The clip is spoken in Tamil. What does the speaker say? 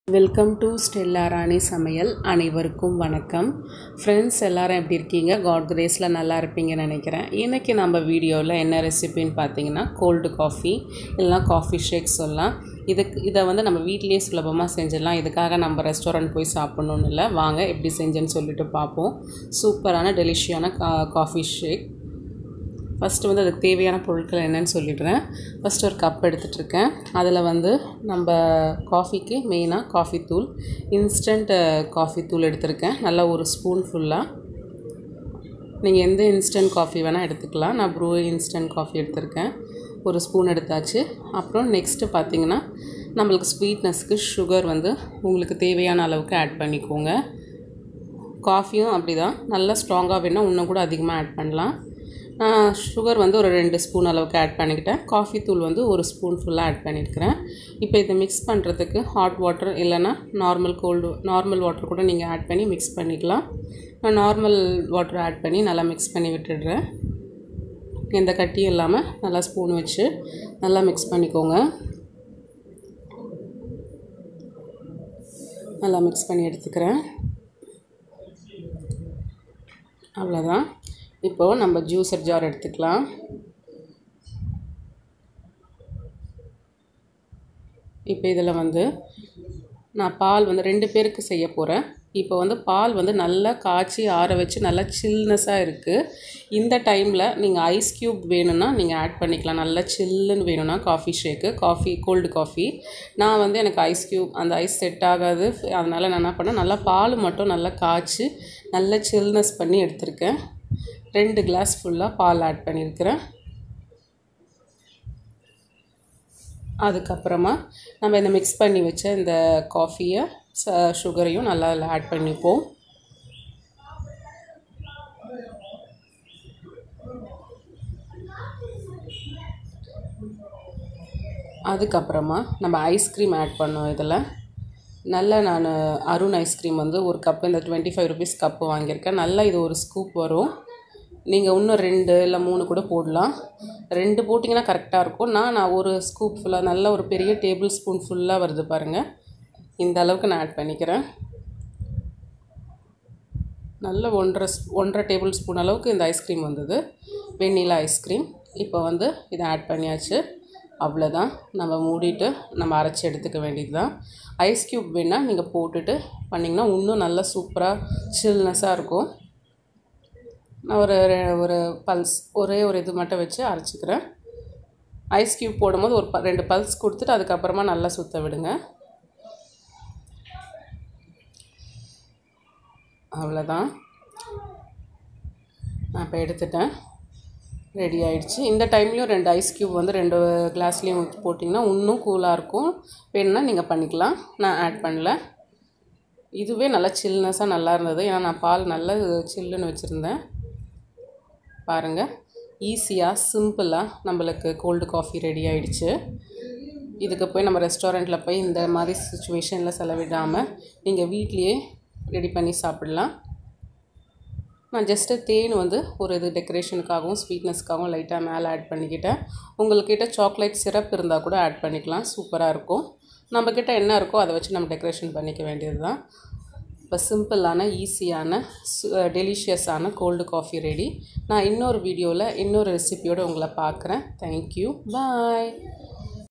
வெல்கம் டு ஸ்டெல்லா ராணி சமையல் அனைவருக்கும் வணக்கம் ஃப்ரெண்ட்ஸ் எல்லாரும் எப்படி இருக்கீங்க காட் கிரேஸில் நல்லா இருப்பீங்கன்னு நினைக்கிறேன் இன்றைக்கி நம்ம வீடியோவில் என்ன ரெசிபின்னு பார்த்தீங்கன்னா கோல்டு காஃபி இல்லைனா காஃபி ஷேக் சொல்லலாம் இதுக்கு இதை வந்து நம்ம வீட்லேயே சுலபமாக செஞ்சிடலாம் இதுக்காக நம்ம ரெஸ்டாரண்ட் போய் சாப்பிட்ணுன்னு இல்லை வாங்க எப்படி செஞ்சேன்னு சொல்லிட்டு பார்ப்போம் சூப்பரான டெலிஷியான கா காஃபி ஷேக் ஃபஸ்ட்டு வந்து அதுக்கு தேவையான பொருட்கள் என்னன்னு சொல்லிடுறேன் ஃபஸ்ட்டு ஒரு கப் எடுத்துகிட்ருக்கேன் அதில் வந்து நம்ம காஃபிக்கு மெயினாக காஃபி தூள் இன்ஸ்டன்ட் காஃபி தூள் எடுத்திருக்கேன் நல்லா ஒரு ஸ்பூன் ஃபுல்லாக நீங்கள் எந்த இன்ஸ்டன்ட் காஃபி வேணால் எடுத்துக்கலாம் நான் ப்ரூ இன்ஸ்டன்ட் காஃபி எடுத்திருக்கேன் ஒரு ஸ்பூன் எடுத்தாச்சு அப்புறம் நெக்ஸ்ட்டு பார்த்தீங்கன்னா நம்மளுக்கு ஸ்வீட்னஸ்க்கு சுகர் வந்து உங்களுக்கு தேவையான அளவுக்கு ஆட் பண்ணிக்கோங்க காஃபியும் அப்படி தான் நல்லா ஸ்ட்ராங்காக வேணால் இன்னும் கூட அதிகமாக ஆட் பண்ணலாம் சுகர் வந்து ஒரு ரெண்டு ஸ்பூன் அளவுக்கு ஆட் பண்ணிக்கிட்டேன் காஃபி தூள் வந்து ஒரு ஸ்பூன் ஃபுல்லாக ஆட் பண்ணியிருக்கிறேன் இப்போ இதை மிக்ஸ் பண்ணுறதுக்கு ஹாட் வாட்டர் இல்லைனா நார்மல் கோல்டு நார்மல் வாட்டர் கூட நீங்கள் ஆட் பண்ணி மிக்ஸ் பண்ணிக்கலாம் நான் நார்மல் வாட்டர் ஆட் பண்ணி நல்லா மிக்ஸ் பண்ணி விட்டுடுறேன் எந்த கட்டியும் இல்லாமல் நல்லா ஸ்பூன் வச்சு நல்லா மிக்ஸ் பண்ணிக்கோங்க நல்லா மிக்ஸ் பண்ணி எடுத்துக்கிறேன் அவ்வளோதான் இப்போது நம்ம ஜூஸர் ஜார் எடுத்துக்கலாம் இப்போ இதில் வந்து நான் பால் வந்து ரெண்டு பேருக்கு செய்ய போகிறேன் இப்போ வந்து பால் வந்து நல்லா காய்ச்சி ஆற வச்சு நல்லா சில்னஸாக இருக்குது இந்த டைமில் நீங்கள் ஐஸ் க்யூப் வேணும்னா நீங்கள் ஆட் பண்ணிக்கலாம் நல்லா சில்லுன்னு வேணும்னா coffee shake coffee cold coffee நான் வந்து எனக்கு ஐஸ் க்யூப் அந்த ஐஸ் செட் ஆகாது அதனால் நான் என்ன பண்ணேன் நல்லா பால் மட்டும் நல்லா காய்ச்சி நல்லா சில்னஸ் பண்ணி எடுத்திருக்கேன் ரெண்டு கிளாஸ் ஃபுல்லாக பால் ஆட் பண்ணியிருக்கிறேன் அதுக்கப்புறமா நம்ம இந்த மிக்ஸ் பண்ணி வச்ச இந்த காஃபியை ச சுகரையும் நல்லா அதில் ஆட் பண்ணிப்போம் அதுக்கப்புறமா நம்ம ஐஸ்கிரீம் ஆட் பண்ணோம் இதில் நல்ல நான் அருண் ஐஸ்கிரீம் வந்து ஒரு கப்பு இந்த டுவெண்ட்டி ஃபைவ் ருபீஸ் கப்பு வாங்கியிருக்கேன் நல்லா இது ஒரு ஸ்கூப் வரும் நீங்கள் இன்னும் ரெண்டு இல்லை மூணு கூட போடலாம் ரெண்டு போட்டிங்கன்னா கரெக்டாக இருக்கும் நான் நான் ஒரு ஸ்கூப் ஃபுல்லாக நல்ல ஒரு பெரிய டேபிள் ஸ்பூன் ஃபுல்லாக வருது பாருங்கள் இந்த அளவுக்கு நான் ஆட் பண்ணிக்கிறேன் நல்ல ஒன்றரை ஒன்றரை டேபிள் ஸ்பூன் அளவுக்கு இந்த ஐஸ்கிரீம் வந்தது வெண்ணிலா ஐஸ்கிரீம் இப்போ வந்து இதை ஆட் பண்ணியாச்சு அவ்வளோதான் நம்ம மூடிட்டு நம்ம அரைச்சி எடுத்துக்க வேண்டியது தான் ஐஸ் க்யூப் வேணால் நீங்கள் போட்டுட்டு பண்ணிங்கன்னா இன்னும் நல்லா சூப்பராக சில்னஸாக இருக்கும் நான் ஒரு ஒரு பல்ஸ் ஒரே ஒரு இது மட்டும் வச்சு அரைச்சிக்கிறேன் ஐஸ் க்யூப் போடும்போது ஒரு ப ரெண்டு பல்ஸ் கொடுத்துட்டு அதுக்கப்புறமா நல்லா சுற்ற விடுங்க அவ்வளோதான் நான் இப்போ எடுத்துட்டேன் ரெடி ஆகிடுச்சு இந்த டைம்லேயும் ரெண்டு ஐஸ் க்யூப் வந்து ரெண்டு கிளாஸ்லேயும் ஊற்றி போட்டிங்கன்னா இன்னும் கூலாக இருக்கும் வேணும்னா நீங்கள் பண்ணிக்கலாம் நான் ஆட் பண்ணல இதுவே நல்லா சில்னஸாக நல்லா இருந்தது ஏன்னா நான் பால் நல்லா சில்லுன்னு வச்சுருந்தேன் பாருங்கள் ஈஸியாக சிம்பிளாக நம்மளுக்கு கோல்டு காஃபி ரெடி ஆகிடுச்சு இதுக்கு போய் நம்ம ரெஸ்டாரண்ட்டில் போய் இந்த மாதிரி சுச்சுவேஷனில் செலவிடாமல் நீங்கள் வீட்லேயே ரெடி பண்ணி சாப்பிட்லாம் நான் ஜஸ்ட்டு தேன் வந்து ஒரு இது டெக்கரேஷனுக்காகவும் ஸ்வீட்னஸ்க்காகவும் லைட்டாக மேலே ஆட் பண்ணிக்கிட்டேன் உங்கள்கிட்ட சாக்லேட் சிரப் இருந்தால் கூட ஆட் பண்ணிக்கலாம் சூப்பராக இருக்கும் நம்மக்கிட்ட என்ன இருக்கோ அதை வச்சு நம்ம டெக்கரேஷன் பண்ணிக்க வேண்டியது தான் இப்போ சிம்பிளான ஈஸியான டெலிஷியஸான கோல்டு காஃபி ரெடி நான் இன்னொரு வீடியோவில் இன்னொரு ரெசிபியோடு உங்களை பார்க்குறேன் தேங்க்யூ பாய்